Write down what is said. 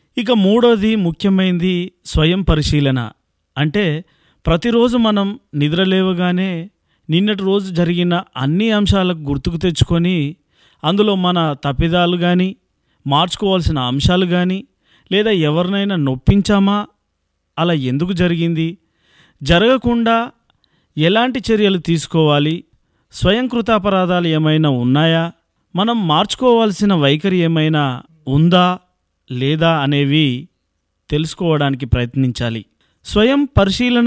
ఇక మూడోది ముఖ్యమైనది స్వయం పరిశీలన అంటే ప్రతిరోజు మనం నిద్ర లేవగానే నిన్నటి రోజు జరిగిన అన్ని అంశాలకు గుర్తుకు తెచ్చుకొని అందులో మన తప్పిదాలు కానీ మార్చుకోవాల్సిన అంశాలు కానీ లేదా ఎవరినైనా నొప్పించామా అలా ఎందుకు జరిగింది జరగకుండా ఎలాంటి చర్యలు తీసుకోవాలి స్వయం కృతాపరాధాలు ఏమైనా ఉన్నాయా మనం మార్చుకోవాల్సిన వైఖరి ఏమైనా ఉందా లేదా అనేవి తెలుసుకోవడానికి ప్రయత్నించాలి స్వయం పరిశీలన